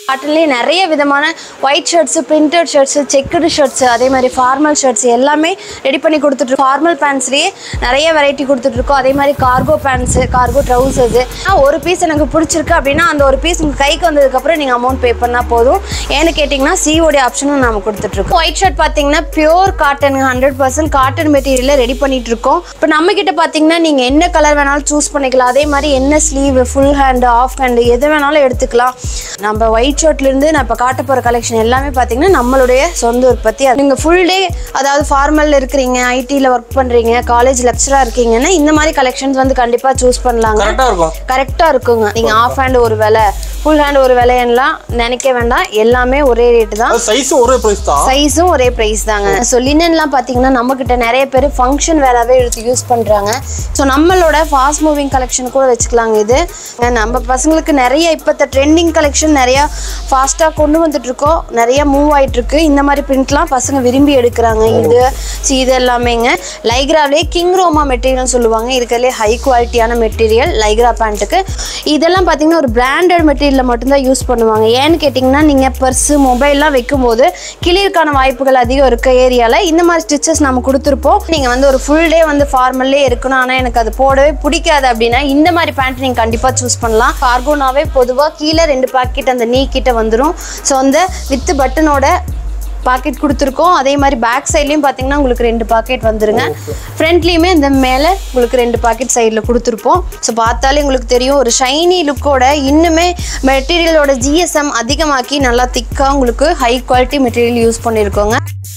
காட்டன்லேயே நிறைய விதமான white shirts printed shirts checked shirts அதே மாதிரி ஃபார்மல் ஷர்ட்ஸ் எல்லாமே ரெடி பண்ணி கொடுத்துட்ருக்கோம் ஃபார்மல் பேண்ட்ஸ்லேயே நிறைய வெரைட்டி கொடுத்துட்ருக்கோம் அதே மாதிரி கார்கோ பேண்ட்ஸு கார்கோ ட்ரௌசர்ஸு ஒரு பீஸ் எனக்கு பிடிச்சிருக்கு அப்படின்னா அந்த ஒரு பீஸ் உங்கள் கைக்கு வந்ததுக்கப்புறம் நீங்கள் அமௌண்ட் பே பண்ணால் போதும் ஏன்னு கேட்டிங்கன்னா சிஓடி ஆப்ஷனும் நம்ம கொடுத்துட்ருக்கோம் ஒயிட் ஷர்ட் பார்த்தீங்கன்னா pure cotton hundred percent cotton மெட்டீரியலில் ரெடி பண்ணிட்டு இருக்கோம் இப்போ நம்ம கிட்ட பார்த்தீங்கன்னா நீங்கள் என்ன கலர் வேணாலும் சூஸ் பண்ணிக்கலாம் அதே மாதிரி என்ன sleeve full hand half hand எது வேணாலும் எடுத்துக்கலாம் நம்ம ஒயிட் ஷர்ட்லேருந்து நான் இப்போ காட்ட போகிற கலெக்ஷன் எல்லாமே பார்த்தீங்கன்னா நம்மளுடைய சொந்த உற்பத்தி நீங்கள் ஃபுல் டே அதாவது ஃபார்மலில் இருக்கிறீங்க ஐடியில் ஒர்க் பண்ணுறீங்க காலேஜ் லெக்சராக இருக்கீங்கன்னா இந்த மாதிரி கலெக்ஷன்ஸ் வந்து கண்டிப்பாக சூஸ் பண்ணலாங்க கரெக்டா இருக்கும் கரெக்டாக இருக்குங்க நீங்கள் ஆஃப் ஹேண்ட் ஒரு விலை ஃபுல் ஹேண்ட் ஒரு விலையெல்லாம் நினைக்க வேண்டாம் எல்லாமே ஒரே ரேட்டு தான் அது சைஸ் ஒரே பிரைஸ் தான் சைஸும் ஒரே ப்ரைஸ் தாங்க ஸோ லினன்லாம் பார்த்தீங்கன்னா நம்மக்கிட்ட நிறைய பேர் ஃபங்க்ஷன் வேறாவே எடுத்து யூஸ் பண்ணுறாங்க ஸோ நம்மளோட ஃபாஸ்ட் மூவிங் கலெக்ஷன் கூட வச்சுக்கலாங்க இது நம்ம பசங்களுக்கு நிறைய இப்போத்த ட்ரெண்டிங் கலெக்ஷன் நிறையா ஃபாஸ்ட்டாக கொண்டு வந்துட்டு இருக்கோம் நிறைய மூவ் ஆயிட்டு இருக்கு இந்த மாதிரி பிரிண்ட்லாம் பசங்க விரும்பி எடுக்கிறாங்க இது ஸோ இது எல்லாமேங்க லைக்ராவிலே கிங் ரோமா மெட்டீரியல் சொல்லுவாங்க இருக்கிறதுலே ஹை குவாலிட்டியான மெட்டீரியல் லைக்ரா பேண்ட்டுக்கு இதெல்லாம் பார்த்தீங்கன்னா ஒரு பிராண்டட் மெட்டீரியலில் மட்டும்தான் யூஸ் பண்ணுவாங்க ஏன்னு கேட்டிங்கன்னா நீங்கள் பர்ஸு மொபைல்லாம் வைக்கும்போது கிளியருக்கான வாய்ப்புகள் அதிகம் இருக்க ஏரியாவில் இந்த மாதிரி ஸ்டிச்சஸ் நம்ம கொடுத்துருப்போம் நீங்கள் வந்து ஒரு ஃபுல் டே வந்து ஃபார்மல்லே இருக்கணும் ஆனால் எனக்கு அது போடவே பிடிக்காது அப்படின்னா இந்த மாதிரி பேண்ட் நீங்கள் கண்டிப்பாக சூஸ் பண்ணலாம் கார்கோனாவே பொதுவாக கீழே ரெண்டு பாக்கெட் அந்த நீ கிட்ட வந்துடும் ஸோ அந்த வித் பட்டனோட பாக்கெட் கொடுத்துருக்கோம் அதே மாதிரி பேக் சைட்லேயும் பார்த்தீங்கன்னா உங்களுக்கு ரெண்டு பாக்கெட் வந்துருங்க ஃப்ரண்ட்லேயுமே இந்த மேலே உங்களுக்கு ரெண்டு பாக்கெட் சைடில் கொடுத்துருப்போம் ஸோ பார்த்தாலே உங்களுக்கு தெரியும் ஒரு ஷைனி லுக்கோட இன்னுமே மெட்டீரியலோட ஜிஎஸ்எம் அதிகமாக்கி நல்லா திக்காக உங்களுக்கு ஹை குவாலிட்டி மெட்டீரியல் யூஸ் பண்ணியிருக்கோங்க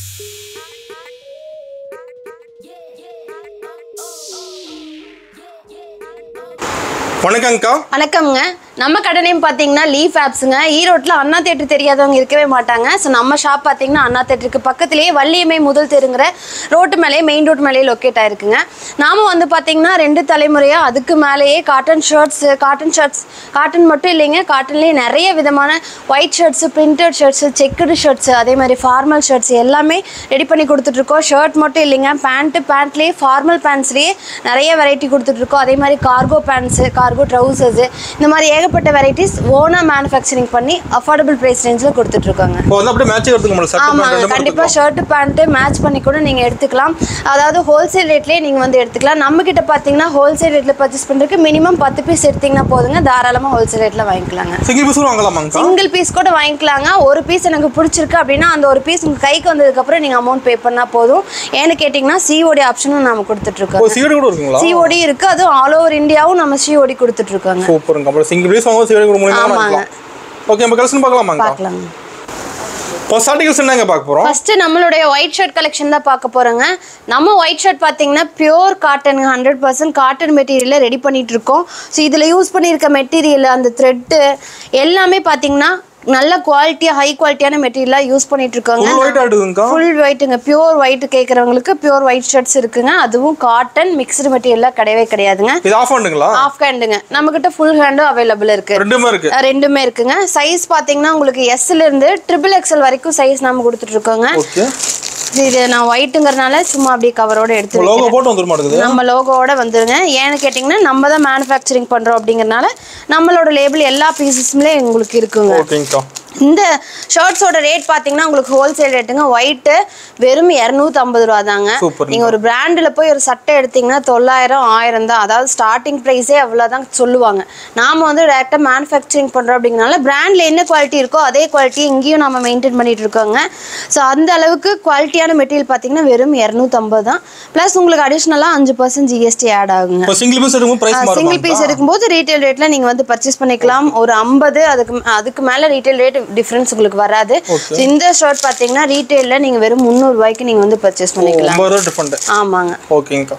வணக்கம்க்கா வணக்கம்ங்க நம்ம கடை நேம் பார்த்தீங்கன்னா லீஃப் ஆப்ஸுங்க ஈரோட்டில் அண்ணா தேட்டர் தெரியாதவங்க இருக்கவே மாட்டாங்க ஸோ நம்ம ஷாப் பார்த்தீங்கன்னா அண்ணா தேட்டருக்கு பக்கத்துலேயே வள்ளியம்மை முதல் தெருங்கிற ரோட்டு மேலேயே மெயின் ரோட் மேலேயே லொக்கேட் ஆயிருக்குங்க நாம வந்து பார்த்தீங்கன்னா ரெண்டு தலைமுறையாக அதுக்கு மேலேயே cotton shirts cotton shirts cotton மட்டும் இல்லைங்க காட்டன்லேயே நிறைய விதமான white shirts printed shirts checked shirts அதே மாதிரி ஃபார்மல் ஷர்ட்ஸ் எல்லாமே ரெடி பண்ணி கொடுத்துட்ருக்கோம் ஷர்ட் மட்டும் இல்லைங்க பேண்ட்டு பேண்ட்லேயே ஃபார்மல் பேண்ட்ஸ்லேயே நிறைய வெரைட்டி கொடுத்துட்ருக்கோம் அதே மாதிரி கார்கோ பேண்ட்ஸு கார்கோ ட்ரௌசர்ஸு இந்த மாதிரி ஏகப்பட்ட வெரைட்டிஸ் ஓனாக மேனுஃபேக்சரிங் பண்ணி அஃபோர்டபுள் ப்ரைஸ் ரேஞ்சில் கொடுத்துட்ருக்கோங்க இப்போ வந்து அப்படியே மேட்ச் எடுத்துக்க முடியல சட்டை ஆமாங்க ரெண்டு கண்டிப்பாக ஷர்ட்டு பேண்ட்டு மேட்ச் பண்ணி கூட நீங்கள் எடுத்துக்கலாம் அதாவது ஹோல்சேல் ரேட்லேயே நீங்கள் வந்து எடுத்துக்கலாம் நம்ம கிட்ட பார்த்தீங்கன்னா ஹோல்சேல் ரேட்டில் பர்ச்சேஸ் பண்ணுறதுக்கு மினிமம் பத்து பீஸ் எடுத்தீங்கன்னா போதுங்க தாராளமாக ஹோல்சேல் ரேட்டில் வாங்கிக்கலாங்க சிங்கிள் பீஸும் வாங்கலாமாங்கக்கா சிங்கிள் பீஸ் கூட வாங்கிக்கலாங்க ஒரு பீஸ் எனக்கு பிடிச்சிருக்கு அப்படின்னா அந்த ஒரு பீஸ் உங்கள் கைக்கு வந்ததுக்கப்புறம் நீங்கள் அமௌண்ட் பே பண்ணால் போதும் ஏன்னு கேட்டிங்கன்னா சிஓடி ஆப்ஷனும் நம்ம கொடுத்துட்ருக்கோம் ஓ சீடு கூட இருக்குங்களா சிஓடி இருக்குது அதுவும் ஆல் ஓவர் இந்தியாவும் நம்ம சிஓடி கொடுத்துட்ருக்கோங்க சூப்பருங்க அப்புறம் சிங்கிள் பீஸ் வாங்க சீடு கூட முடியுமா ஆமாங்க. வாங்கிக்கலாம் ஓகே நம்ம கலெக்ஷன் பார்க்கலாமாங்கக்கா பார்க்கலாங்க இப்போ ஸ்டார்டிங்ஸ் என்னங்க பார்க்க போறோம் ஃபர்ஸ்ட் நம்மளுடைய ஒயிட் ஷர்ட் கலெக்ஷன் தான் பார்க்க போறோங்க நம்ம ஒயிட் ஷர்ட் பார்த்தீங்கன்னா pure cotton hundred percent cotton மெட்டீரியலில் ரெடி பண்ணிட்டு இருக்கோம் ஸோ இதில் யூஸ் பண்ணியிருக்க மெட்டீரியல் அந்த த்ரெட்டு எல்லாமே பார்த்தீங்கன்னா நல்ல குவாலிட்டியாக ஹை குவாலிட்டியான மெட்டீரியலாக யூஸ் பண்ணிட்டு இருக்கோங்க ஃபுல் ஒயிட் ஆடுதுங்கக்கா ஃபுல் ஒயிட்டுங்க பியூர் ஒயிட் கேட்குறவங்களுக்கு பியூர் ஒயிட் ஷர்ட்ஸ் இருக்குங்க அதுவும் காட்டன் மிக்ஸ்டு மெட்டீரியலாக கிடையவே கிடையாதுங்க இது ஆஃப் பண்ணுங்களா ஆஃப் ஹேண்டுங்க நம்மக்கிட்ட ஃபுல் ஹேண்டும் அவைலபிள் இருக்கு ரெண்டுமே இருக்கு அஹ் ரெண்டுமே இருக்குங்க சைஸ் பார்த்தீங்கன்னா உங்களுக்கு எஸ்ல இருந்து ட்ரிபிள் எக்ஸல் வரைக்கும் சைஸ் நம்ம கொடுத்துட்டு இருக்கோங்க ஓகே இது நான் ஒயிட்டுங்கிறனால சும்மா அப்படியே கவரோட எடுத்து லோகோ வைக்கிறேன். போட்டு வந்துட மாட்டேங்குது நம்ம லோகோவோட வந்துருங்க ஏன்னு கேட்டிங்கன்னா நம்ம தான் மேனுஃபேக்சரிங் பண்ணுறோம் அப்படிங்கறனால நம்மளோட லேபிள் எல்லா பீசஸ்மே உங்களுக்கு இருக்குங்க ஓகேங்கக்கா இந்த ஷர்ட்ஸோட ரேட் பார்த்தீங்கன்னா உங்களுக்கு ஹோல்சேல் ரேட்டுங்க ஒயிட்டு வெறும் இரநூத்தம்பது ரூபா தாங்க சூப்பர் நீங்கள் ஒரு பிராண்டில் போய் ஒரு சட்டை எடுத்தீங்கன்னா தொள்ளாயிரம் ஆயிரம் தான் அதாவது ஸ்டார்டிங் ப்ரைஸே அவ்வளோதான் சொல்லுவாங்க நாம் வந்து டேரெக்டாக மேனுஃபேக்சரிங் பண்ணுறோம் அப்படிங்கனால பிராண்டில் என்ன குவாலிட்டி இருக்கோ அதே குவாலிட்டி இங்கேயும் நம்ம மெயின்டைன் பண்ணிட்டு இருக்கோங்க ஸோ அந்த அளவுக்கு குவாலிட்டியான மெட்டீரியல் பார்த்தீங்கன்னா வெறும் இரநூத்தம்பது தான் ப்ளஸ் உங்களுக்கு அடிஷ்னலாக அஞ்சு பர்சன்ட் ஜிஎஸ்டி ஆட் ஆகுங்க இப்போ சிங்கிள் பீஸ் எடுக்கும்போது பிரைஸ் சிங்கிள் மாறுமா பீஸ் எடுக்கும்போது ரீட்டைல் ரேட்ல நீங்க வந்து பர்ச்சேஸ் பண்ணிக்கலாம் ஒரு ஐம்பது அதுக்கு ம- அதுக்கு மேல ரீட்டைல் ரேட் டிஃபரன்ஸ் உங்களுக்கு வராது So, இந்த ஷர்ட் பாத்தீங்கன்னா ரீட்டைல்ல நீங்க வெறும் 300 ரூபாய்க்கு நீங்க வந்து பர்ச்சேஸ் பண்ணிக்கலாம் ஒன்பது ரூபா டிஃபரெண்ட் ஆமாங்க ஓகேங்கக்கா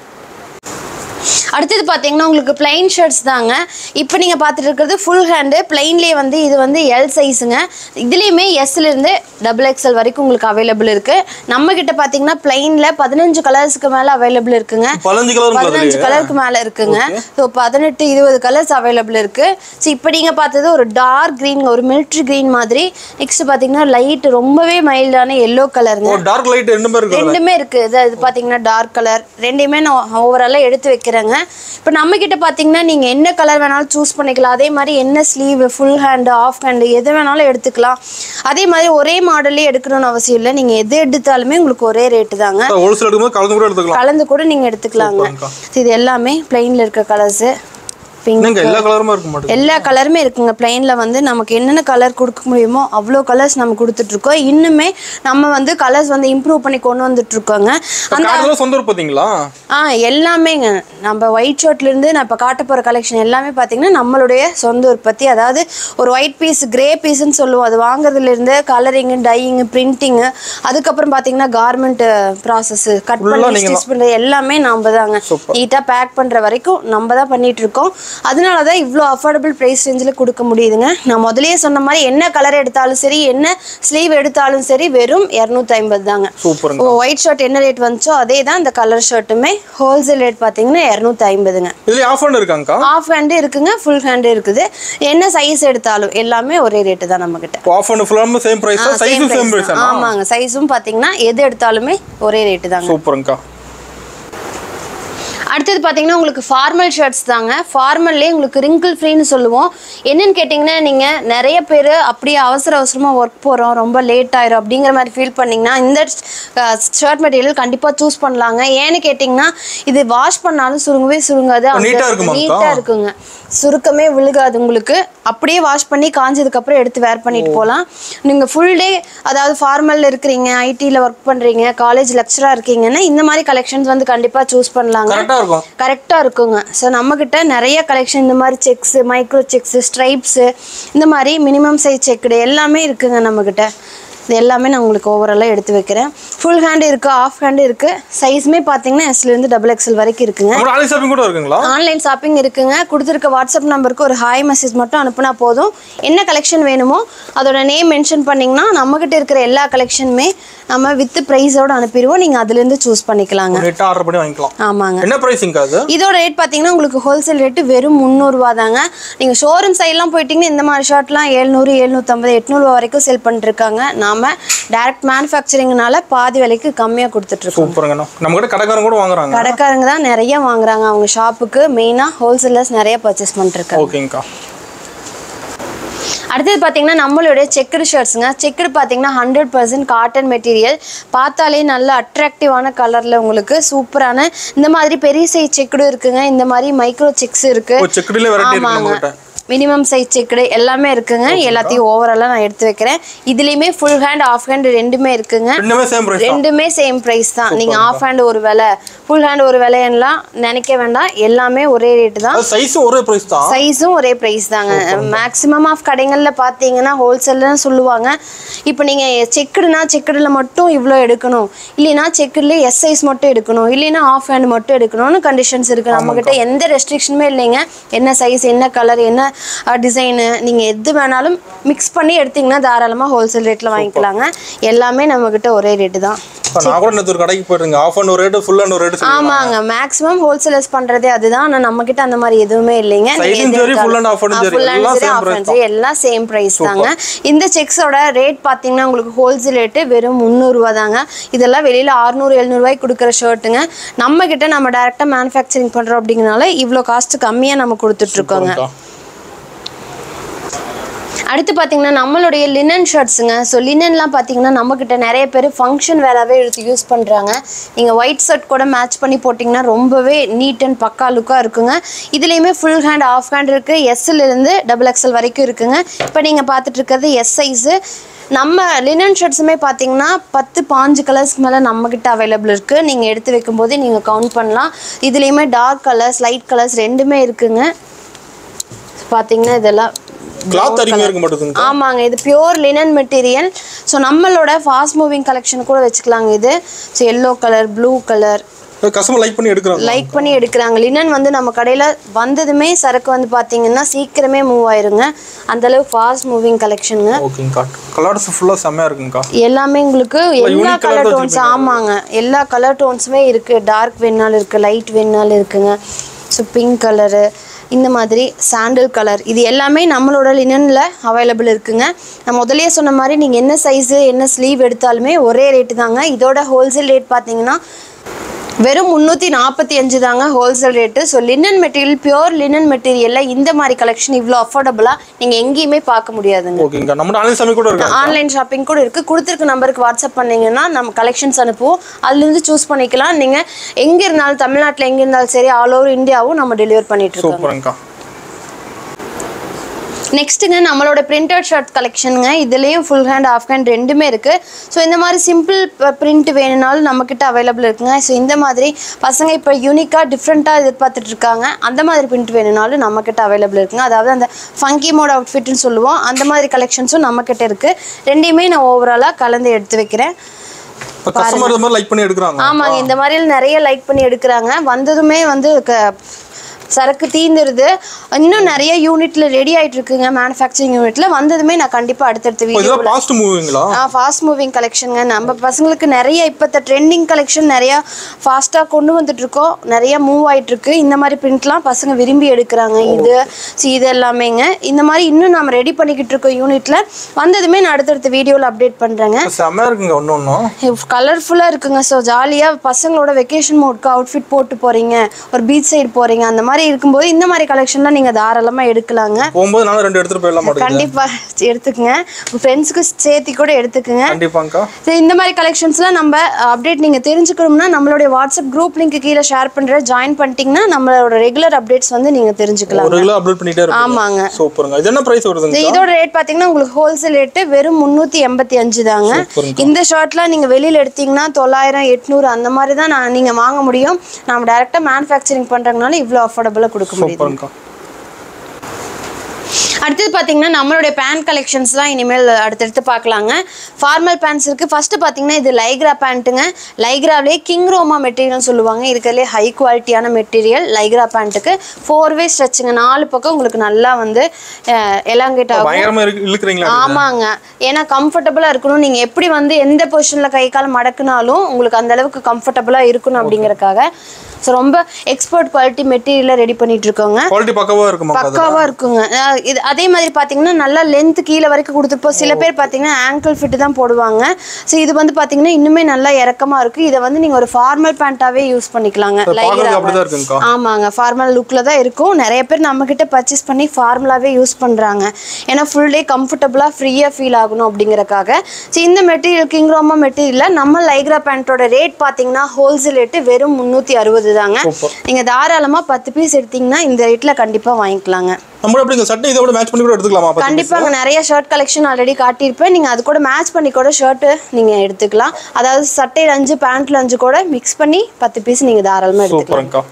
அடுத்தது பார்த்தீங்கன்னா உங்களுக்கு பிளைன் ஷர்ட்ஸ் தாங்க இப்போ நீங்கள் பார்த்துட்டு இருக்கிறது ஃபுல் ஹேண்டு பிளைன்லேயே வந்து இது வந்து எல் சைஸுங்க இதுலேயுமே எஸ்லேருந்து டபுள் எக்ஸ்எல் வரைக்கும் உங்களுக்கு அவைலபிள் இருக்குது நம்ம கிட்ட பார்த்தீங்கன்னா பிளைனில் பதினஞ்சு கலர்ஸ்க்கு மேலே அவைலபிள் இருக்குங்க பதினஞ்சு கலர் பதினஞ்சு கலருக்கு மேலே இருக்குங்க ஸோ பதினெட்டு இருபது கலர்ஸ் அவைலபிள் இருக்கு ஸோ இப்போ நீங்கள் பார்த்தது ஒரு டார்க் க்ரீன் ஒரு மிலிட்ரி க்ரீன் மாதிரி நெக்ஸ்ட் பார்த்தீங்கன்னா லைட் ரொம்பவே மைல்டான எல்லோ கலருங்க ஓ டார்க் லைட் ரெண்டுமே இருக்கு ரெண்டுமே இருக்கு இது இது பார்த்தீங்கன்னா டார்க் கலர் ரெண்டையுமே நான் ஓவராலாக எடுத்து வைக்கிறேங்க இப்போ நம்மக்கிட்ட பார்த்தீங்கன்னா நீங்கள் என்ன கலர் வேணாலும் சூஸ் பண்ணிக்கலாம் அதே மாதிரி என்ன sleeve full hand half hand எது வேணாலும் எடுத்துக்கலாம் அதே மாதிரி ஒரே மாடல்லே எடுக்கணும்னு அவசியம் இல்லை நீங்கள் எது எடுத்தாலுமே உங்களுக்கு ஒரே ரேட்டு தாங்க ஹோல்சேல் எடுக்கும்போது கலந்து கூட எடுத்துக்கலாம் கலந்து கூட நீங்கள் எடுத்துக்கலாங்க சூப்பர்க்கா. இது எல்லாமே பிளெயினில் இருக்க கலர்ஸு பிங்க் என்னங்க எல்லா கலருமே இருக்க மாட்டேங்குது எல்லா கலருமே இருக்குங்க பிளெயினில் வந்து நமக்கு என்னென்ன கலர் கொடுக்க முடியுமோ அவ்வளோ கலர்ஸ் நம்ம கொடுத்துட்ருக்கோம் இன்னுமே நம்ம வந்து கலர்ஸ் வந்து இம்ப்ரூவ் பண்ணி கொண்டு வந்துட்ருக்கோங்க அந்த கார்டுலாம் சொந்த உற்பத்திங்களா ஆ எல்லாமேங்க நம்ம ஒயிட் ஷர்ட்லேருந்து நான் இப்போ காட்ட போகிற கலெக்ஷன் எல்லாமே பார்த்தீங்கன்னா நம்மளுடைய சொந்த உற்பத்தி அதாவது ஒரு ஒயிட் பீஸ் கிரே பீஸ்ன்னு சொல்லுவோம் அது வாங்குறதுலேருந்து கலரிங்கு டையிங்கு பிரிண்டிங்கு அதுக்கப்புறம் பார்த்தீங்கன்னா கார்மெண்ட் ப்ராசஸ் கட் Full-ஆ பண்ணி நீங்க ஸ்டிச் பண்ணுறது எல்லாமே நம்ம தாங்க நீட்டாக பேக் பண்ணுற வரைக்கும் நம்ம தான் பண்ணிட்டு இருக்கோம் அதனால தான் இவ்வளோ அஃபோர்டபுள் ப்ரைஸ் ரேஞ்சில் கொடுக்க முடியுதுங்க நான் முதல்லயே சொன்ன மாதிரி என்ன கலர் எடுத்தாலும் சரி என்ன ஸ்லீவ் எடுத்தாலும் சரி வெறும் இரநூத்தி ஐம்பது தாங்க சூப்பருங்க ஓ ஒயிட் ஷர்ட் என்ன ரேட் வந்துச்சோ அதே தான் இந்த கலர் ஷர்ட்டுமே ஹோல்சேல் ரேட் பார்த்தீங்கன்னா இரநூத்தி ஐம்பதுங்க இதுல ஆஃப் ஹேண்ட் இருக்காங்கக்கா ஆஃப் ஹேண்டு இருக்குங்க ஃபுல் ஹேண்டு இருக்குது என்ன சைஸ் எடுத்தாலும் எல்லாமே ஒரே ரேட்டு தான் நம்மக்கிட்ட ஆஃப் ஹேண்ட் ஃபுல்லாமே சேம் பிரைஸ் தான் சைஸும் சேம் பிரைஸ் தானா ஆமாங்க சைஸும் பார்த்தீங்கன்னா எது எடுத்தாலுமே ஒரே ரேட்டு தாங்க சூப்பருங்கக்கா அடுத்தது பார்த்தீங்கன்னா உங்களுக்கு ஃபார்மல் ஷர்ட்ஸ் தாங்க ஃபார்மல்லே உங்களுக்கு ரிங்கிள் ஃப்ரீன்னு சொல்லுவோம் என்னன்னு கேட்டிங்கன்னா நீங்கள் நிறைய பேர் அப்படியே அவசர அவசரமாக ஒர்க் போகிறோம் ரொம்ப லேட் ஆயிரும் அப்படிங்கிற மாதிரி ஃபீல் பண்ணிங்கன்னா இந்த ஷர்ட் மெட்டீரியல் கண்டிப்பாக சூஸ் பண்ணலாங்க ஏன்னு கேட்டிங்கன்னா இது வாஷ் பண்ணாலும் சுருங்கவே சுருங்காது neat ஆ இருக்குமாக்கா? நீட்டாக இருக்குங்க சுருக்கமே விழுகாது உங்களுக்கு அப்படியே வாஷ் பண்ணி காஞ்சதுக்கப்புறம் எடுத்து வேர் பண்ணிட்டு போகலாம் நீங்கள் ஃபுல் டே அதாவது ஃபார்மலில் இருக்கிறீங்க ஐடியில் ஒர்க் பண்ணுறீங்க காலேஜ் லெக்சராக இருக்கீங்கன்னா இந்த மாதிரி கலெக்ஷன்ஸ் வந்து கண்டிப்பாக சூஸ் பண்ணலாங்க கரெக்டா இருக்கும் கரெக்டாக இருக்குங்க ஸோ நம்மக்கிட்ட நிறைய கலெக்ஷன் இந்த மாதிரி செக்ஸு மைக்ரோ செக்ஸு ஸ்ட்ரைப்ஸு இந்த மாதிரி மினிமம் சைஸ் செக்குடு எல்லாமே இருக்குங்க நம்மக்கிட்ட இது எல்லாமே நான் உங்களுக்கு ஓவராலாக எடுத்து வைக்கிறேன் ஃபுல் ஹேண்ட் இருக்குது ஆஃப் ஹேண்டு இருக்குது சைஸுமே பார்த்தீங்கன்னா எஸ்லேருந்து டபுள் எக்ஸல் வரைக்கும் இருக்குங்க நம்ம ஆன்லைன் ஷாப்பிங் கூட இருக்குங்களா ஆன்லைன் ஷாப்பிங் இருக்குங்க கொடுத்துருக்க வாட்ஸ்அப் நம்பருக்கு ஒரு ஹாய் மெசேஜ் மட்டும் அனுப்புனா போதும் என்ன கலெக்ஷன் வேணுமோ அதோட நேம் மென்ஷன் பண்ணிங்கன்னா நம்மக்கிட்ட இருக்கிற எல்லா கலெக்ஷனுமே நம்ம வித் ப்ரைஸோட அனுப்பிடுவோம் நீங்கள் அதுலேருந்து சூஸ் பண்ணிக்கலாங்க நெட்டாக ஆர்டர் பண்ணி வாங்கிக்கலாம் ஆமாங்க என்ன ப்ரைஸிங்க்கா அது இதோட ரேட் பார்த்தீங்கன்னா உங்களுக்கு ஹோல்சேல் ரேட்டு வெறும் முந்நூறுரூவா தாங்க நீங்கள் ஷோரூம் சைட்லாம் போயிட்டீங்கன்னா இந்த மாதிரி ஷர்ட்லாம் ஏழ்நூறு எழுநூற்றம்பது எட்நூறுவா வரைக்கும் செல் பண்ணிருக்காங்க நாம டைரக்ட் மேனுஃபேக்சரிங்னால பாதி விலைக்கு கம்மியாக கொடுத்துட்ருக்கோம் சூப்பருங்கண்ணா நம்ம கிட்ட கடைக்காரங்க கூட வாங்குறாங்க கடைக்காரங்க தான் நிறைய வாங்குறாங்க அவங்க ஷாப்புக்கு மெயினாக ஹோல்சேலர்ஸ் நிறைய பர்ச்சேஸ் பண்ணிருக்காங்க ஓகேங்கக்கா அடுத்தது பார்த்தீங்கன்னா நம்மளுடைய செக்குடு ஷர்ட்ஸுங்க செக்குடு பார்த்தீங்கன்னா ஹண்ட்ரட் பர்சன்ட் காட்டன் மெட்டீரியல் பார்த்தாலே நல்ல அட்ராக்டிவான கலரில் உங்களுக்கு சூப்பரான இந்த மாதிரி பெரிய சைஸ் செக்குடு இருக்குங்க இந்த மாதிரி மைக்ரோ செக்ஸ் இருக்கு ஓ செக்குடிலே வெரைட்டி இருக்கு நம்ம கிட்ட மினிமம் சைஸ் செக்குடு எல்லாமே இருக்குங்க எல்லாத்தையும் ஓவராலாக நான் எடுத்து வைக்கிறேன் இதுலேயுமே ஃபுல் ஹேண்ட் ஆஃப் ஹேண்ட் ரெண்டுமே இருக்குங்க ரெண்டுமே சேம் பிரைஸ் தான் ரெண்டுமே சேம் ப்ரைஸ் தான் நீங்கள் ஆஃப் ஹேண்ட் ஒரு விலை ஃபுல் ஹேண்ட் ஒரு விலையெல்லாம் நினைக்க வேண்டாம் எல்லாமே ஒரே ரேட்டு தான் அது சைஸும் ஒரே பிரைஸ் தான் சைஸும் ஒரே ப்ரைஸ் தாங்க மேக்ஸிமம் ஆஃப் கடைகளில் பார்த்தீங்கன்னா ஹோல்சேலில் சொல்லுவாங்க இப்போ நீங்கள் செக்குடுனா செக்குடில் மட்டும் இவ்வளோ எடுக்கணும் இல்லைன்னா செக்குடில் எஸ் சைஸ் மட்டும் எடுக்கணும் இல்லைன்னா ஆஃப் ஹேண்ட் மட்டும் எடுக்கணும்னு கண்டிஷன்ஸ் இருக்குது நம்மக்கிட்ட எந்த ரெஸ்ட்ரிக்ஷனுமே இல்லைங்க என்ன சைஸ் என்ன கலர் என்ன டிசைனு நீங்கள் எது வேணாலும் மிக்ஸ் பண்ணி எடுத்தீங்கன்னா தாராளமாக ஹோல்சேல் ரேட்டில் வாங்கிக்கலாங்க எல்லாமே நம்மக்கிட்ட ஒரே ரேட்டு தான் இப்போ நான் கூட நேற்று ஒரு கடைக்கு போயிருங்க ஆஃப் அண்ட் ஒரு ரேட்டு ஃபுல் அண்ட் ஒரு ரேட்டு ஆமாங்க மேக்ஸிமம் ஹோல்சேலர்ஸ் பண்றதே அதுதான் ஆனா நம்ம கிட்ட அந்த மாதிரி எதுவுமே இல்லைங்க நீங்க Size-ம் எது சரி, எடுத்தாலும்- full and half and ஆ, சரி, full and எல்லாம் சரி, same half price and சரி, எல்லாம் சேம் பிரைஸ் தாங்க இந்த செக்ஸோட ரேட் பாத்தீங்கன்னா உங்களுக்கு ஹோல்சேல் ரேட்டு வெறும் முந்நூறுரூவா தாங்க இதெல்லாம் வெளியில அறுநூறு எழுநூறுவாய்க்கு கொடுக்குற ஷர்ட்டுங்க நம்ம கிட்ட நம்ம டேரெக்டாக மேனுஃபேக்சரிங் பண்றோம் அப்படிங்கறனால இவ்வளோ காஸ்ட் கம்மியா நம்ம கொடுத்துட்டு இருக்கோங்க அடுத்து பார்த்தீங்கன்னா நம்மளுடைய லினன் ஷர்ட்ஸுங்க ஸோ லினன்லாம் பார்த்தீங்கன்னா நம்மக்கிட்ட நிறைய பேர் ஃபங்க்ஷன் வேறாவே எடுத்து யூஸ் பண்ணுறாங்க நீங்கள் ஒயிட் ஷர்ட் கூட மேட்ச் பண்ணி போட்டிங்கன்னா ரொம்பவே நீட் அண்ட் பக்கா லுக்காக இருக்குங்க இதுலேயுமே ஃபுல் ஹேண்ட் ஆஃப் ஹேண்ட் இருக்குது எஸ்லேருந்து டபுள் எக்ஸல் வரைக்கும் இருக்குங்க இப்போ நீங்கள் பார்த்துட்டு இருக்கிறது எஸ் சைஸு நம்ம லினன் ஷர்ட்ஸுமே பார்த்தீங்கன்னா பத்து பாஞ்சு கலர்ஸ்க்கு மேலே நம்மக்கிட்ட அவைலபிள் இருக்குது நீங்கள் எடுத்து வைக்கும்போதே நீங்கள் கவுண்ட் பண்ணலாம் இதுலேயுமே டார்க் கலர்ஸ் லைட் கலர்ஸ் ரெண்டுமே இருக்குங்க பார்த்தீங்கன்னா இதெல்லாம் கிளாத் அதிகமாக இருக்க மாட்டேங்குது ஆமாங்க இது பியூர் லினன் மெட்டீரியல் ஸோ நம்மளோட ஃபாஸ்ட் மூவிங் கலெக்ஷன் கூட வச்சுக்கலாங்க இது so yellow colour blue colour customer like பண்ணி எடுக்கிறாங்க லைக் பண்ணி எடுக்கிறாங்க லினன் வந்து நம்ம கடையில் வந்ததுமே சரக்கு வந்து பார்த்தீங்கன்னா சீக்கிரமே மூவ் ஆயிருங்க அந்த அளவுக்கு ஃபாஸ்ட் மூவிங் கலெக்ஷனுங்க ஓகேங்கக்கா கலர்ஸ் ஃபுல்லாக செம்மையாக இருக்குங்கக்கா எல்லாமே உங்களுக்கு எல்லா unique colour கலர் தான் டோன்ஸ் ஆமாங்க எல்லா கலர் டோன்ஸுமே இருக்குது டார்க் வேணாலும் இருக்குது லைட் வேணாலும் இருக்குங்க ஸோ பிங்க் கலரு இந்த மாதிரி சாண்டில் கலர் இது எல்லாமே நம்மளோட லினனில் அவைலபிள் இருக்குங்க நான் முதல்லயே சொன்ன மாதிரி நீங்கள் என்ன சைஸு என்ன ஸ்லீவ் எடுத்தாலுமே ஒரே ரேட்டு தாங்க இதோட ஹோல்சேல் ரேட் பார்த்தீங்கன்னா வெறும் முந்நூற்றி நாற்பத்தி அஞ்சு தாங்க wholesale rate so linen material pure linen மெட்டீரியலில் இந்த மாதிரி கலெக்ஷன் இவ்வளோ அஃபோர்டபுளாக நீங்கள் எங்கேயுமே பார்க்க முடியாதுங்க ஓகேங்கக்கா நம்ம ஆன்லைன் சாமி கூட இருக்கா ஆன்லைன் ஷாப்பிங் கூட இருக்குது கொடுத்துருக்க நம்பருக்கு வாட்ஸ்அப் பண்ணீங்கன்னா நம்ம கலெக்ஷன்ஸ் அனுப்புவோம் அதுலேருந்து சூஸ் பண்ணிக்கலாம் நீங்கள் எங்கே இருந்தாலும் தமிழ்நாட்டில் எங்கே இருந்தாலும் சரி ஆல் ஓவர் இந்தியாவும் நம்ம டெலிவர் பண்ணிட்டு இருக்கோம் சூப்பருங்கக்கா நெக்ஸ்ட்டுங்க நம்மளோட பிரிண்டட் ஷர்ட் கலெக்ஷனுங்க இதுலேயும் ஃபுல் ஹேண்ட் ஆஃப் ஹேண்ட் ரெண்டுமே இருக்குது ஸோ இந்த மாதிரி சிம்பிள் பிரிண்ட் வேணும்னாலும் நம்மக்கிட்ட அவைலபிள் இருக்குங்க ஸோ இந்த மாதிரி பசங்க இப்போ யூனிக்காக டிஃப்ரெண்ட்டாக எதிர்பார்த்துட்டு இருக்காங்க அந்த மாதிரி பிரிண்ட் வேணும்னாலும் நம்மக்கிட்ட அவைலபிள் இருக்குங்க அதாவது அந்த ஃபங்கி மோட் அவுட்ஃபிட்னு சொல்லுவோம் அந்த மாதிரி கலெக்ஷன்ஸும் நம்மக்கிட்ட இருக்குது ரெண்டையுமே நான் ஓவராலாக கலந்து எடுத்து வைக்கிறேன் இப்போ கஸ்டமர் இந்த மாதிரி லைக் பண்ணி எடுக்கிறாங்க ஆமாங்க இந்த மாதிரி நிறைய லைக் பண்ணி எடுக்கிறாங்க வந்ததுமே வந்து க- சரக்கு தீந்துருது இன்னும் நிறைய யூனிட்ல ரெடி ஆயிட்டு இருக்குங்க மேனுஃபேக்சரிங் யூனிட்ல வந்ததுமே நான் கண்டிப்பா அடுத்தடுத்த இப்போ வீடியோ இதெல்லாம் பாஸ்ட் மூவிங்களா ஃபாஸ்ட் மூவிங் கலெக்ஷனுங்க நம்ம பசங்களுக்கு நிறைய இப்போத்த ட்ரெண்டிங் கலெக்ஷன் நிறைய ஃபாஸ்ட்டாக கொண்டு வந்துட்டு இருக்கோம் நிறைய மூவ் ஆயிட்டு இருக்கு இந்த மாதிரி பிரிண்ட்லாம் பசங்க விரும்பி எடுக்கிறாங்க இது ஸோ இது எல்லாமேங்க இந்த மாதிரி இன்னும் நம்ம ரெடி பண்ணிக்கிட்டு இருக்கோம் யூனிட்ல வந்ததுமே நான் அடுத்தடுத்த வீடியோவில் அப்டேட் பண்ணுறேங்க செம்மையா இருக்குங்க ஒன்று ஒன்றும் கலர்ஃபுல்லாக இருக்குங்க ஸோ ஜாலியாக பசங்களோட வெக்கேஷன் மோட்க்கு அவுட்ஃபிட் போட்டு போகிறீங்க ஒரு பீச் சைடு போகிறீங்க அந்த மாதிரி இருக்கும்போது இந்த மாதிரி கலெக்ஷன்லாம் நீங்கள் தாராளமாக எடுக்கலாங்க போகும்போது நானும் ரெண்டு எடுத்துட்டு போயிடலாம் மாட்டேங்குது கண்டிப்பாக எடுத்துக்கங்க உங்கள் ஃப்ரெண்ட்ஸுக்கு சேர்த்தி கூட எடுத்துக்கங்க கண்டிப்பாங்கக்கா ஸோ இந்த மாதிரி கலெக்ஷன்ஸ்லாம் நம்ம அப்டேட் நீங்கள் தெரிஞ்சுக்கணும்னா நம்மளுடைய வாட்ஸ்அப் குரூப் லிங்க் கீழே ஷேர் பண்ணுற ஜாயின் பண்ணிட்டீங்கன்னா நம்மளோட ரெகுலர் அப்டேட்ஸ் வந்து நீங்கள் தெரிஞ்சுக்கலாம் ஒரு கிலோ அப்டேட் பண்ணிட்டே இருப்பீங்க ஆமாங்க சூப்பருங்க இது என்ன பிரைஸ் வருதுங்க இது இதோட ரேட் பார்த்தீங்கன்னா உங்களுக்கு ஹோல்சேல் ரேட்டு வெறும் முந்நூற்றி எண்பத்தி அஞ்சு தாங்க இந்த ஷர்ட்லாம் நீங்கள் வெளியில் எடுத்தீங்கன்னா தொள்ளாயிரம் எட்நூறு அந்த மாதிரி தான் நான் நீங்கள் வாங்க முடியும் நம்ம டேரெக்டாக மேனுஃபேக்சரிங் பண்ணுறதுனால இவ்வளோ அஃபோர்டபுளாக கொடுக்க முடியுது சூப்பருங்கக்கா அடுத்தது பார்த்தீங்கன்னா நம்மளுடைய பேண்ட் கலெக்ஷன்ஸ்லாம் இனிமேல் அடுத்தடுத்து பார்க்கலாங்க ஃபார்மல் பேண்ட்ஸ் இருக்குது ஃபஸ்ட்டு பார்த்தீங்கன்னா இது லைக்ரா பேண்ட்டுங்க லைக்ராவிலே கிங் ரோமா மெட்டீரியல்னு சொல்லுவாங்க இருக்கிறதுலே ஹை குவாலிட்டியான மெட்டீரியல் லைக்ரா பேண்ட்டுக்கு ஃபோர் வே ஸ்ட்ரெச்சுங்க நாலு பக்கம் உங்களுக்கு நல்லா வந்து எலாங்கேட் ஆகும் பயங்கரமா இருக்கு இழுக்கிறீங்களா ஆமாங்க ஏன்னா கம்ஃபர்டபுளாக இருக்கணும் நீங்கள் எப்படி வந்து எந்த பொசிஷனில் கை கால் மடக்குனாலும் உங்களுக்கு அந்த அளவுக்கு கம்ஃபர்டபுளாக இருக்கணும் அப்படிங்கறக்காக ஸோ ரொம்ப எக்ஸ்பர்ட் குவாலிட்டி மெட்டீரியலை ரெடி பண்ணிட்டு இருக்கோங்க குவாலிட்டி பக்கவா இருக்குமா அது பக்காவா இருக்குங்க அஹ் இது அதே மாதிரி பாத்தீங்கன்னா நல்லா லென்த் கீழே வரைக்கும் கொடுத்துருப்போம் சில பேர் பாத்தீங்கன்னா ஆங்கிள் ஃபிட் தான் போடுவாங்க ஸோ இது வந்து பாத்தீங்கன்னா இன்னுமே நல்லா இறக்கமா இருக்கு இதை வந்து நீங்க ஒரு ஃபார்மல் பேண்டாவே யூஸ் பண்ணிக்கலாங்க பார்க்கறதுக்கு லைக்ரா அப்படிதான் இருக்குங்கக்கா ஆமாங்க ஃபார்மல் லுக்கில் தான் இருக்கும் நிறைய பேர் நம்ம கிட்ட பர்ச்சேஸ் பண்ணி ஃபார்மலாகவே யூஸ் பண்ணுறாங்க ஏன்னா ஃபுல் டே கம்ஃபர்டபுளாக ஃப்ரீயாக ஃபீல் ஆகணும் அப்படிங்கறக்காக ஸோ இந்த மெட்டீரியல் கிங் ரோமா மெட்டீரியலில் நம்ம லைக்ரா பேண்ட்டோட ரேட் பார்த்தீங்கன்னா ஹோல்சேல் ரேட்டு வெறும் முந்நூற்றி அறுபது தாங்க சூப்பர் நீங்கள் தாராளமாக பத்து பீஸ் எடுத்தீங்கன்னா இந்த ரேட்டில் கண்டிப்பாக வாங்கிக்கலாங்க நம்ம அப்படிங்க சட்டை இதை விட மேட்ச் பண்ணி கூட எடுத்துக்கலாமா பத்து கண்டிப்பாக நிறைய ஷர்ட் கலெக்ஷன் ஆல்ரெடி காட்டியிருப்பேன் நீங்கள் அது கூட மேட்ச் பண்ணி கூட ஷர்ட்டு நீங்கள் எடுத்துக்கலாம் அதாவது சட்டையில் அஞ்சு பேண்ட்ல அஞ்சு கூட மிக்ஸ் பண்ணி பத்து பீஸ் நீங்கள் தாராளமாக எடுத்துக்கலாம் சூப்பருங்கக்கா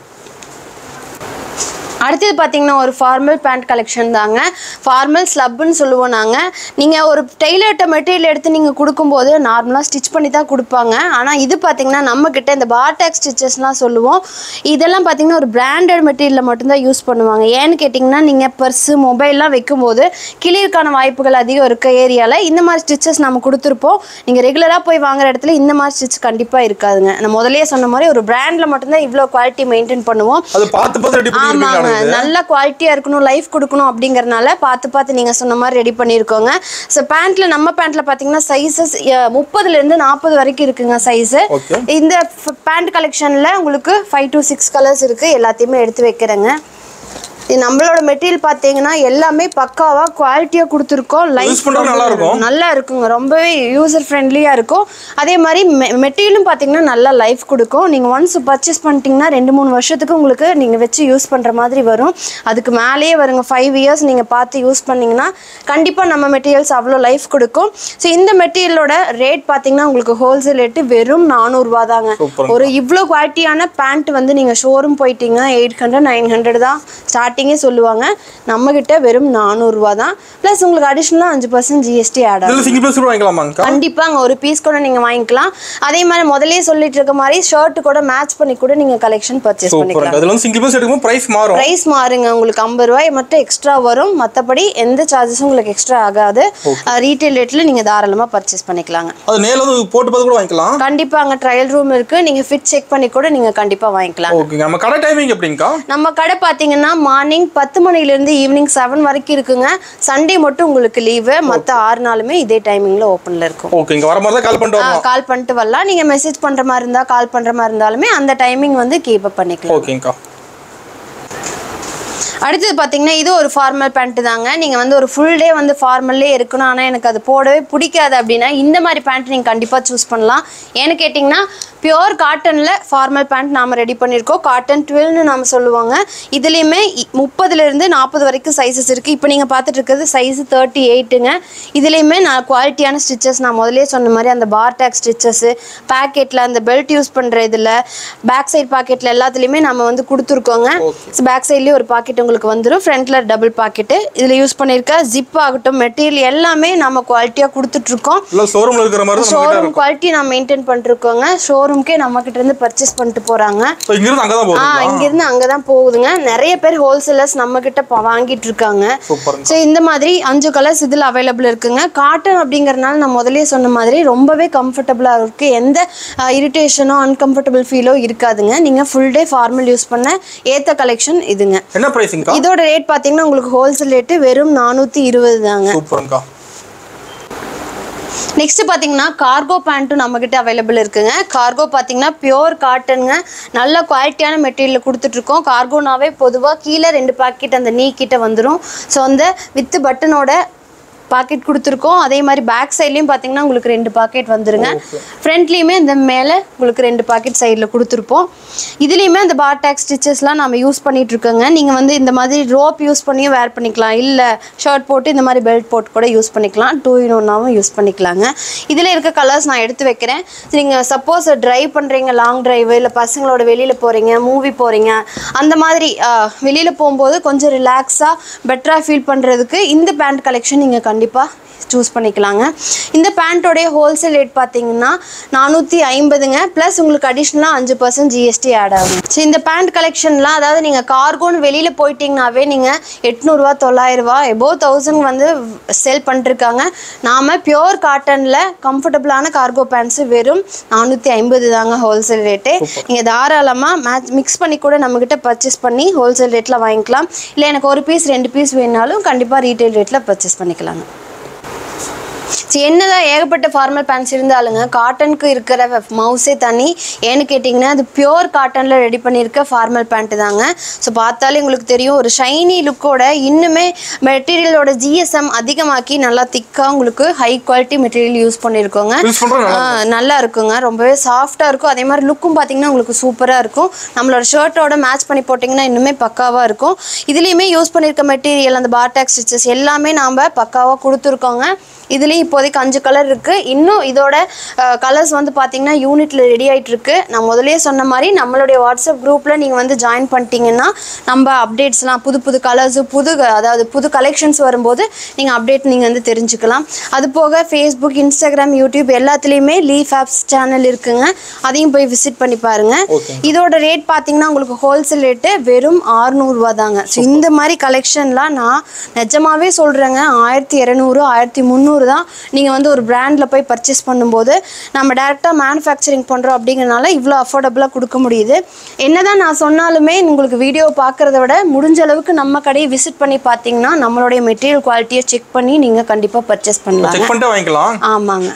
அடுத்தது பார்த்தீங்கன்னா ஒரு ஃபார்மல் பேண்ட் கலெக்ஷன் தாங்க ஃபார்மல் ஸ்லப்னு சொல்லுவோம் நாங்கள் நீங்கள் ஒரு டெய்லர்ட்ட மெட்டீரியல் எடுத்து நீங்கள் கொடுக்கும்போது நார்மலாக ஸ்டிச் பண்ணி தான் கொடுப்பாங்க ஆனால் இது பார்த்தீங்கன்னா நம்மக்கிட்ட இந்த பார்டாக் ஸ்டிச்சஸ்லாம் சொல்லுவோம் இதெல்லாம் பார்த்தீங்கன்னா ஒரு பிராண்டட் மெட்டீரியலில் மட்டும்தான் யூஸ் பண்ணுவாங்க ஏன்னு கேட்டிங்கன்னா நீங்கள் பர்ஸு மொபைல்லாம் வைக்கும்போது கிளியருக்கான வாய்ப்புகள் அதிகம் இருக்க ஏரியாவில் இந்த மாதிரி ஸ்டிச்சஸ் நம்ம கொடுத்துருப்போம் நீங்கள் ரெகுலராக போய் வாங்குற இடத்துல இந்த மாதிரி ஸ்டிச் கண்டிப்பாக இருக்காதுங்க நான் முதல்லயே சொன்ன மாதிரி ஒரு பிராண்டில் மட்டும்தான் இவ்வளோ குவாலிட்டி மெயின்டைன் பண்ணுவோம் அது பார்த்து பார்த்து ரெடி ஆமாங்க பண்ணிருக்கீங்களா நல்ல குவாலிட்டியா இருக்கணும் லைஃப் கொடுக்கணும் அப்படிங்கறனால பார்த்து பார்த்து நீங்க சொன்ன மாதிரி ரெடி பண்ணியிருக்கோங்க ஸோ பேண்ட்ல நம்ம பேண்ட்ல பாத்தீங்கன்னா சைஸஸ் முப்பதுல இருந்து நாற்பது வரைக்கும் இருக்குங்க சைஸ் ஓகே இந்த பேண்ட் கலெக்ஷன்ல உங்களுக்கு ஃபைவ் டு சிக்ஸ் கலர்ஸ் இருக்கு எல்லாத்தையுமே எடுத்து வைக்கிறேங்க இது நம்மளோட மெட்டீரியல் பார்த்தீங்கன்னா எல்லாமே பக்காவா குவாலிட்டியா கொடுத்துருக்கோம் யூஸ் லைஃப் பண்றது நல்லா இருக்கும் நல்லா இருக்குங்க ரொம்பவே யூசர் ஃப்ரெண்ட்லியாக இருக்கும் அதே மாதிரி மெட்டீரியலும் பார்த்தீங்கன்னா நல்லா லைஃப் கொடுக்கும் நீங்கள் ஒன்ஸ் பர்ச்சேஸ் பண்ணிட்டீங்கன்னா ரெண்டு மூணு வருஷத்துக்கு உங்களுக்கு நீங்கள் வச்சு யூஸ் பண்ணுற மாதிரி வரும் அதுக்கு மேலேயே வருங்க ஃபைவ் இயர்ஸ் நீங்கள் பார்த்து யூஸ் பண்ணீங்கன்னா கண்டிப்பாக நம்ம மெட்டீரியல்ஸ் அவ்வளோ லைஃப் கொடுக்கும் ஸோ இந்த மெட்டீரியலோட ரேட் பார்த்தீங்கன்னா உங்களுக்கு ஹோல்சேல் ரேட்டு வெறும் நானூறுரூவா தாங்க சூப்பருங்க. ஒரு இவ்வளோ குவாலிட்டியான பேண்ட் வந்து நீங்கள் ஷோரூம் போயிட்டீங்க எயிட் ஹண்ட்ரட் நைன் ஹண்ட்ரட் தான் ஸ்டார்டிங்கே சொல்லுவாங்க நம்மக்கிட்ட வெறும் நானூறுரூவா தான் ப்ளஸ் உங்களுக்கு அடிஷ்னலாக அஞ்சு பர்சன்ட் ஜிஎஸ்டி ஆட் ஆகும் இதுல சிங்கிள் பீஸ் கூட வாங்கிக்கலாமாங்கக்கா கண்டிப்பாங்க ஒரு பீஸ் கூட நீங்க வாங்கிக்கலாம் அதே மாதிரி முதல்லயே சொல்லிட்டு இருக்க மாதிரி ஷர்ட் கூட மேட்ச் பண்ணி கூட நீங்க கலெக்ஷன் பர்ச்சேஸ் பண்ணிக்கலாம் சூப்பருங்க அதுல வந்து சிங்கிள் பீஸ் எடுக்கும்போது பிரைஸ் மாறும் பிரைஸ் மாறுங்க உங்களுக்கு ஐம்பது ரூபாய் மட்டும் எக்ஸ்ட்ரா வரும் மற்றபடி எந்த சார்ஜஸும் உங்களுக்கு எக்ஸ்ட்ரா ஆகாது ரீட்டைல் ரேட்ல நீங்க தாராளமா பர்ச்சேஸ் பண்ணிக்கலாங்க அது நேர்ல வந்து போட்டு பார்த்து கூட வாங்கிக்கலாம் கண்டிப்பா அங்க ட்ரையல் ரூம் இருக்கு நீங்க ஃபிட் செக் பண்ணி கூட நீங்க கண்டிப்பா வாங்கிக்கலாம் ஓகேங்க நம்ம கடை டைமிங் எப்படிங்கக்கா நம்ம கடை பார்த்தீங்கன்னா மார்னிங் மார்னிங் பத்து மணிலேருந்து ஈவினிங் செவன் வரைக்கும் இருக்குங்க சண்டே மட்டும் உங்களுக்கு லீவு மற்ற ஆறு நாளுமே இதே டைமிங்கில் ஓப்பனில் இருக்கும் ஓகே இங்க வர மாதிரி தான் கால் பண்ணிட்டு வரணும் கால் பண்ணிட்டு வரலாம் நீங்கள் மெசேஜ் பண்ணுற மாதிரி இருந்தால் கால் பண்ணுற மாதிரி இருந்தாலுமே அந்த டைமிங் வந்து கீப் அப் பண்ணிக்கலாம் ஓகேங்கக்கா அடுத்தது பார்த்தீங்கன்னா இது ஒரு ஃபார்மல் பேண்ட் தாங்க நீங்கள் வந்து ஒரு ஃபுல் டே வந்து ஃபார்மல்லே இருக்கணும் ஆனால் எனக்கு அது போடவே பிடிக்காது அப்படின்னா இந்த மாதிரி பேண்ட் நீங்கள் கண்டிப்பாக சூஸ் பண்ணலாம் ஏன்னு கேட்டிங்கன்னா பியோர் காட்டனில் ஃபார்மல் பேண்ட் நாம் ரெடி பண்ணியிருக்கோம் காட்டன் டுவெல்னு நாம் சொல்லுவாங்க இதுலேயுமே முப்பதுலேருந்து நாற்பது வரைக்கும் சைஸஸ் இருக்குது இப்போ நீங்கள் பார்த்துட்டு இருக்கிறது சைஸ் தேர்ட்டி எயிட்டுங்க இதுலேயுமே நான் குவாலிட்டியான ஸ்டிச்சஸ் நான் முதலே சொன்ன மாதிரி அந்த பார் டேக் ஸ்டிச்சஸ்ஸு பேக்கெட்டில் அந்த பெல்ட் யூஸ் பண்ணுற இதில் பேக் சைட் பாக்கெட்டில் எல்லாத்துலேயுமே நம்ம வந்து கொடுத்துருக்கோங்க பேக் சைட்லேயே ஒரு பாக்கெட் உங்களுக்கு வந்துடும் ஃப்ரண்ட்டில் டபுள் பாக்கெட்டு இதில் யூஸ் பண்ணியிருக்க ஜிப் ஆகட்டும் மெட்டீரியல் எல்லாமே நம்ம குவாலிட்டியாக கொடுத்துட்ருக்கோம் இல்ல ஷோரூம்ல இருக்கிற மாதிரி தான் நம்ம கிட்ட ஷோரூம் குவாலிட்டி நான் மெயின்டைன் பண்ணிருக்கோங்க ஷோரூம்க்கே நம்ம கிட்ட இருந்து பர்ச்சேஸ் பண்ணிட்டு போகிறாங்க ஸோ இங்கிருந்து அங்கே தான் ஆ போகுது இங்கிருந்து அங்கே தான் போகுதுங்க நிறைய பேர் ஹோல்சேலர்ஸ் நம்ம கிட்ட ப- வாங்கிட்டு இருக்காங்க சூப்பருங்க ஸோ இந்த மாதிரி அஞ்சு கலர்ஸ் இதில் அவைலபிள் இருக்குங்க காட்டன் அப்படிங்கறதுனால நான் முதல்லயே சொன்ன மாதிரி ரொம்பவே கம்ஃபர்டபுளாக இருக்குது எந்த இரிட்டேஷனோ அன்கம்ஃபர்டபுள் ஃபீலோ இருக்காதுங்க நீங்கள் ஃபுல் டே ஃபார்மல் யூஸ் பண்ண ஏற்ற கலெக்ஷன் இதுங்க என்ன ப்ரைஸிங்க்கா இதோட ரேட் பார்த்தீங்கன்னா உங்களுக்கு ஹோல்சேல் ரேட்டு வெறும் நானூற்றி இருபது தாங்க சூப்பருங்கக்கா நெக்ஸ்ட் பார்த்தீங்கன்னா கார்கோ பேண்ட்டும் நம்மக்கிட்ட அவைலபிள் இருக்குங்க கார்கோ பார்த்தீங்கன்னா பியோர் காட்டனுங்க நல்ல குவாலிட்டியான மெட்டீரியல் கொடுத்துட்ருக்கோம் கார்கோனாவே பொதுவாக கீழே ரெண்டு பாக்கெட் அந்த நீ கிட்ட வந்துடும் ஸோ அந்த வித்து பட்டனோட பாக்கெட் கொடுத்துருக்கோம் அதே மாதிரி பேக் சைட்லேயும் பார்த்தீங்கன்னா உங்களுக்கு ரெண்டு பாக்கெட் வந்துருங்க ஃப்ரண்ட்லேயுமே இந்த மேலே உங்களுக்கு ரெண்டு பாக்கெட் சைடில் கொடுத்துருப்போம் இதுலேயுமே அந்த பார் டேக் ஸ்டிச்சஸ்லாம் நம்ம யூஸ் பண்ணிட்டு இருக்கோங்க நீங்கள் வந்து இந்த மாதிரி ரோப் யூஸ் பண்ணியும் வேர் பண்ணிக்கலாம் இல்லை ஷர்ட் போட்டு இந்த மாதிரி பெல்ட் போட்டு கூட யூஸ் பண்ணிக்கலாம் டூ இன் ஒன்னாகவும் யூஸ் பண்ணிக்கலாங்க இதில் இருக்க கலர்ஸ் நான் எடுத்து வைக்கிறேன் நீங்கள் சப்போஸ் ட்ரைவ் பண்ணுறீங்க லாங் டிரைவ் இல்லை பசங்களோட வெளியில் போகிறீங்க மூவி போகிறீங்க அந்த மாதிரி வெளியில் போகும்போது கொஞ்சம் ரிலாக்ஸாக பெட்டராக ஃபீல் பண்ணுறதுக்கு இந்த பேண்ட் கலெக்ஷன் நீங்கள் கண்டிப்பாக சூஸ் பண்ணிக்கலாங்க இந்த பேண்ட்டோடைய ஹோல்சேல் ரேட் பார்த்தீங்கன்னா நானூற்றி ஐம்பதுங்க ப்ளஸ் உங்களுக்கு அடிஷ்னலாக அஞ்சு பர்சன்ட் ஜிஎஸ்டி ஆட் ஆகும் ஸோ இந்த பேண்ட் கலெக்ஷன்லாம் அதாவது நீங்கள் கார்கோன்னு வெளியில் போயிட்டீங்கனாவே நீங்கள் எட்நூறுரூவா தொள்ளாயிரரூவா எபோவ் தௌசண்ட் வந்து செல் பண்ணிருக்காங்க நாம் பியோர் காட்டனில் கம்ஃபர்டபுளான கார்கோ பேண்ட்ஸு வெறும் நானூற்றி ஐம்பது தாங்க ஹோல்சேல் ரேட்டு நீங்கள் தாராளமாக மேட்ச் மிக்ஸ் பண்ணி கூட நம்மக்கிட்ட பர்ச்சேஸ் பண்ணி ஹோல்சேல் ரேட்டில் வாங்கிக்கலாம் இல்லை எனக்கு ஒரு பீஸ் ரெண்டு பீஸ் வேணாலும் கண்டிப்பாக ரீட்டைல் ரேட்டில் பர்ச்சேஸ் பண்ணிக்கலாங்க சரி என்னதான் ஏகப்பட்ட ஃபார்மல் பேண்ட்ஸ் இருந்தாலுங்க காட்டனுக்கு இருக்கிற மவுஸே தனி ஏன்னு கேட்டிங்கன்னா அது பியோர் காட்டனில் ரெடி பண்ணியிருக்க ஃபார்மல் பேண்ட்டு தாங்க ஸோ பார்த்தாலே உங்களுக்கு தெரியும் ஒரு ஷைனி லுக்கோட இன்னுமே மெட்டீரியலோட ஜிஎஸ்எம் அதிகமாக்கி நல்லா திக்காக உங்களுக்கு ஹை குவாலிட்டி மெட்டீரியல் யூஸ் பண்ணியிருக்கோங்க யூஸ் பண்ணுறோம் ஆ, நல்லா இருக்குங்க ரொம்பவே சாஃப்டாக இருக்கும் அதே மாதிரி லுக்கும் பார்த்தீங்கன்னா உங்களுக்கு சூப்பராக இருக்கும் நம்மளோட ஷர்ட்டோட மேட்ச் பண்ணி போட்டிங்கன்னா இன்னுமே பக்காவாக இருக்கும் இதுலேயுமே யூஸ் பண்ணியிருக்க மெட்டீரியல் அந்த பாட்டாக் ஸ்டிச்சஸ் எல்லாமே நாம் பக்காவாக கொடுத்துருக்கோங்க இதுலேயும் இப்போதைக்கு அஞ்சு கலர் இருக்குது இன்னும் இதோட கலர்ஸ் வந்து பார்த்தீங்கன்னா யூனிட்டில் ரெடி ஆயிட்டு இருக்கு நான் முதல்லயே சொன்ன மாதிரி நம்மளுடைய வாட்ஸ்அப் குரூப்பில் நீங்கள் வந்து ஜாயின் பண்ணிட்டீங்கன்னா நம்ம அப்டேட்ஸ்லாம் புது புது கலர்ஸு புது அதாவது புது கலெக்ஷன்ஸ் வரும்போது நீங்கள் அப்டேட் நீங்கள் வந்து தெரிஞ்சுக்கலாம் அது போக ஃபேஸ்புக் இன்ஸ்டாகிராம் யூடியூப் எல்லாத்துலேயுமே லீஃப் ஆப்ஸ் சேனல் இருக்குங்க அதையும் போய் விசிட் பண்ணி பாருங்க Okay. இதோட ரேட் பார்த்தீங்கன்னா உங்களுக்கு ஹோல்சேல் ரேட்டு வெறும் 600 ரூபா தாங்க ஸோ இந்த மாதிரி கலெக்ஷன்லாம் நான் நிஜமாவே சொல்கிறேங்க ஆயிரத்தி இரநூறு ஆயிரத்தி முந்நூறு தான் நீங்கள் வந்து ஒரு பிராண்டில் போய் பர்ச்சேஸ் பண்ணும்போது நம்ம டேரெக்டாக மேனுஃபேக்சரிங் பண்ணுறோம் அப்படிங்கிறனால இவ்வளோ அஃபோர்டபுளாக கொடுக்க முடியுது என்னதான் நான் சொன்னாலுமே உங்களுக்கு வீடியோ பார்க்குறத விட முடிஞ்ச அளவுக்கு நம்ம கடையை விசிட் பண்ணி பார்த்தீங்கன்னா நம்மளுடைய மெட்டீரியல் குவாலிட்டியை செக் பண்ணி நீங்கள் கண்டிப்பாக பர்ச்சேஸ் பண்ணலாம் செக் பண்ணிட்டு வாங்கிக்கலாம் ஆமாங்க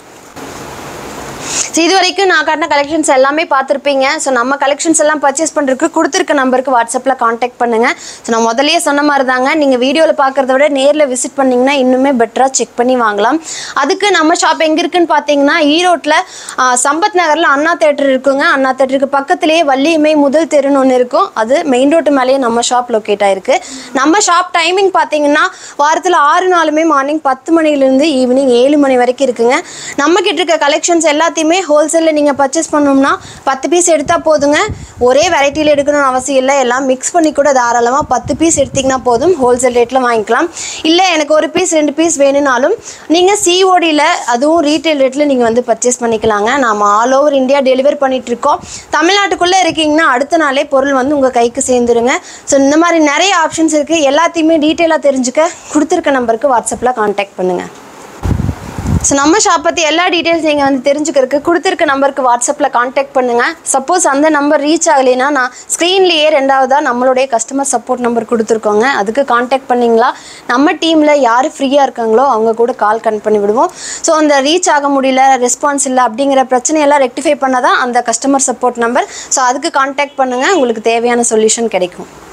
ஸோ இது வரைக்கும் நான் காட்டின கலெக்ஷன்ஸ் எல்லாமே பார்த்துருப்பீங்க ஸோ நம்ம கலெக்ஷன்ஸ் எல்லாம் பர்ச்சேஸ் பண்ணுறதுக்கு கொடுத்துருக்க நம்பருக்கு வாட்ஸ்அப்பில் காண்டாக்ட் பண்ணுங்கள் ஸோ நான் முதல்லயே சொன்ன மாதிரி தாங்க நீங்கள் வீடியோவில் பார்க்குறத விட நேரில் விசிட் பண்ணிங்கன்னா இன்னுமே பெட்டராக செக் பண்ணி வாங்கலாம் அதுக்கு நம்ம ஷாப் எங்கே இருக்குன்னு பார்த்தீங்கன்னா ஈரோட்டில் சம்பத் நகரில் அண்ணா தேட்டர் இருக்குங்க அண்ணா தேட்டருக்கு பக்கத்துலேயே வள்ளியம்மை முதல் தெருன்னு ஒன்று இருக்கும் அது மெயின் ரோட்டு மேலேயே நம்ம ஷாப் லொக்கேட் ஆயிருக்கு நம்ம ஷாப் டைமிங் பார்த்தீங்கன்னா வாரத்தில் ஆறு நாளுமே மார்னிங் பத்து மணிலேருந்து ஈவினிங் ஏழு மணி வரைக்கும் இருக்குங்க நம்ம கிட்ட இருக்க கலெக்ஷன்ஸ் எல்லாத்தையுமே ஹோல்சேலில் நீங்கள் பர்ச்சேஸ் பண்ணணும்னா பத்து பீஸ் எடுத்தால் போதுங்க ஒரே வெரைட்டியில் எடுக்கணும்னு அவசியம் இல்லை எல்லாம் மிக்ஸ் பண்ணி கூட தாராளமாக பத்து பீஸ் எடுத்தீங்கன்னா போதும் ஹோல்சேல் ரேட்டில் வாங்கிக்கலாம் இல்லை எனக்கு ஒரு பீஸ் ரெண்டு பீஸ் வேணும்னாலும் நீங்கள் சிஓடியில் அதுவும் ரீட்டைல் ரேட்டில் நீங்கள் வந்து பர்ச்சேஸ் பண்ணிக்கலாங்க நாம் ஆல் ஓவர் இந்தியா டெலிவர் பண்ணிட்டு இருக்கோம் தமிழ்நாட்டுக்குள்ளே இருக்கீங்கன்னா அடுத்த நாளே பொருள் வந்து உங்கள் கைக்கு சேர்ந்துருங்க ஸோ இந்த மாதிரி நிறைய ஆப்ஷன்ஸ் இருக்குது எல்லாத்தையுமே டீட்டெயிலாக தெரிஞ்சுக்க கொடுத்துருக்க நம்பருக்கு வாட்ஸ்அப்பில் காண்டாக்ட் பண்ணுங்கள் ஸோ நம்ம ஷாப் பற்றி எல்லா டீட்டெயில்ஸ் நீங்கள் வந்து தெரிஞ்சுக்கிறதுக்கு கொடுத்துருக்க நம்பருக்கு வாட்ஸ்அப்பில் காண்டாக்ட் பண்ணுங்கள் சப்போஸ் அந்த நம்பர் ரீச் ஆகலைன்னா நான் ஸ்க்ரீன்லேயே ரெண்டாவதாக நம்மளுடைய கஸ்டமர் சப்போர்ட் நம்பர் கொடுத்துருக்கோங்க அதுக்கு காண்டாக்ட் பண்ணிங்களா நம்ம டீமில் யார் ஃப்ரீயாக இருக்காங்களோ அவங்க கூட கால் கனெக்ட் பண்ணி விடுவோம் ஸோ அந்த ரீச் ஆக முடியல ரெஸ்பான்ஸ் இல்லை அப்படிங்கிற பிரச்சனையெல்லாம் ரெக்டிஃபை பண்ணால் தான் அந்த கஸ்டமர் சப்போர்ட் நம்பர் ஸோ அதுக்கு காண்டாக்ட் பண்ணுங்கள் உங்களுக்கு தேவையான சொல்யூஷன் கிடைக்கும்